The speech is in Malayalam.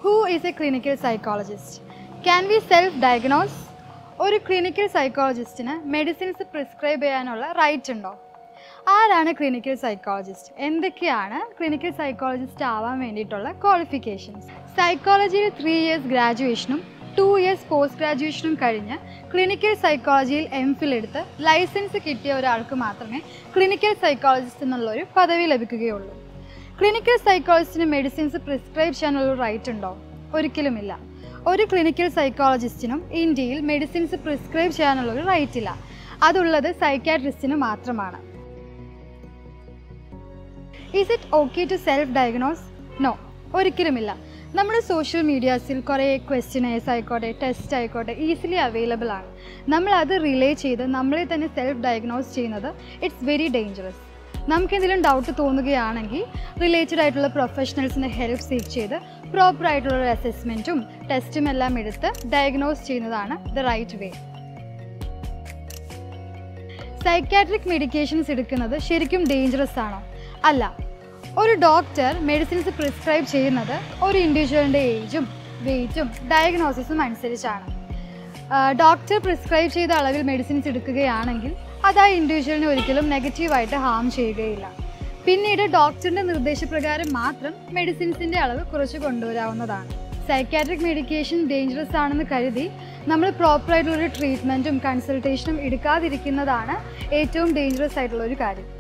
who is a clinical psychologist can we self diagnose ഒരു ക്ലിനിക്കൽ സൈക്കോളജിസ്റ്റിന് മെഡിസിൻസ് പ്രിസ്ക്രൈബ് ചെയ്യാനുള്ള റൈറ്റ് ഉണ്ടോ ആരാണ് ക്ലിനിക്കൽ സൈക്കോളജിസ്റ്റ് എന്തൊക്കെയാണ് ക്ലിനിക്കൽ സൈക്കോളജിസ്റ്റ് ആവാൻ വേണ്ടിയിട്ടുള്ള ക്വാളിഫിക്കേഷൻസ് സൈക്കോളജിയിൽ ത്രീ ഇയേഴ്സ് ഗ്രാജുവേഷനും ടു ഇയേഴ്സ് പോസ്റ്റ് ഗ്രാജുവേഷനും കഴിഞ്ഞ് ക്ലിനിക്കൽ സൈക്കോളജിയിൽ എം ഫിൽ എടുത്ത് ലൈസൻസ് കിട്ടിയ ഒരാൾക്ക് മാത്രമേ ക്ലിനിക്കൽ സൈക്കോളജിസ്റ്റ് എന്നുള്ളൊരു പദവി ലഭിക്കുകയുള്ളൂ ക്ലിനിക്കൽ സൈക്കോളജിസ്റ്റിന് മെഡിസിൻസ് പ്രിസ്ക്രൈബ് ചെയ്യാനുള്ള റൈറ്റ് ഉണ്ടോ ഒരിക്കലുമില്ല ഒരു ക്ലിനിക്കൽ സൈക്കോളജിസ്റ്റിനും ഇന്ത്യയിൽ മെഡിസിൻസ് പ്രിസ്ക്രൈബ് ചെയ്യാനുള്ളൊരു റൈറ്റ് ഇല്ല അതുള്ളത് സൈക്കാട്രിസ്റ്റിന് മാത്രമാണ് is it okay to self diagnose no ഒരിക്കലുമില്ല നമ്മുടെ സോഷ്യൽ മീഡിയാസിൽ കുറേ ക്വസ്റ്റ്യനേഴ്സ് ആയിക്കോട്ടെ ടെസ്റ്റ് ആയിക്കോട്ടെ ഈസിലി അവൈലബിൾ ആണ് നമ്മൾ അത് റിലേ ചെയ്ത് നമ്മളെ തന്നെ സെൽഫ് ഡയഗ്നോസ് ചെയ്യുന്നത് ഇറ്റ്സ് വെരി ഡേഞ്ചറസ് നമുക്ക് എന്തെങ്കിലും ഡൗട്ട് തോന്നുകയാണെങ്കിൽ റിലേറ്റഡ് ആയിട്ടുള്ള പ്രൊഫഷണൽസിനെ ഹെൽപ്പ് സീക്ക് ചെയ്ത് പ്രോപ്പർ ആയിട്ടുള്ള ഒരു അസസ്മെൻറ്റും ടെസ്റ്റും എല്ലാം എടുത്ത് ഡയഗ്നോസ് ചെയ്യുന്നതാണ് the right way psychiatric medications എടുക്കുന്നത് ശരിക്കും ഡേഞ്ചറസ് ആണോ അല്ല ഒരു ഡോക്ടർ മെഡിസിൻസ് പ്രിസ്ക്രൈബ് ചെയ്യുന്നത് ഒരു ഇൻഡിവിജ്വലിൻ്റെ ഏജും വെയ്റ്റും ഡയഗ്നോസിസും അനുസരിച്ചാണ് ഡോക്ടർ പ്രിസ്ക്രൈബ് ചെയ്ത അളവിൽ മെഡിസിൻസ് എടുക്കുകയാണെങ്കിൽ അത് ആ ഇൻഡിവിജ്വലിനെ ഒരിക്കലും നെഗറ്റീവായിട്ട് ഹാം ചെയ്യുകയില്ല പിന്നീട് ഡോക്ടറിൻ്റെ നിർദ്ദേശപ്രകാരം മാത്രം മെഡിസിൻസിൻ്റെ അളവ് കുറച്ച് കൊണ്ടുവരാവുന്നതാണ് സൈക്കാട്രിക് മെഡിക്കേഷൻ ഡേഞ്ചറസ് ആണെന്ന് കരുതി നമ്മൾ പ്രോപ്പറായിട്ടുള്ളൊരു ട്രീറ്റ്മെൻറ്റും കൺസൾട്ടേഷനും എടുക്കാതിരിക്കുന്നതാണ് ഏറ്റവും ഡേഞ്ചറസ് ആയിട്ടുള്ള ഒരു കാര്യം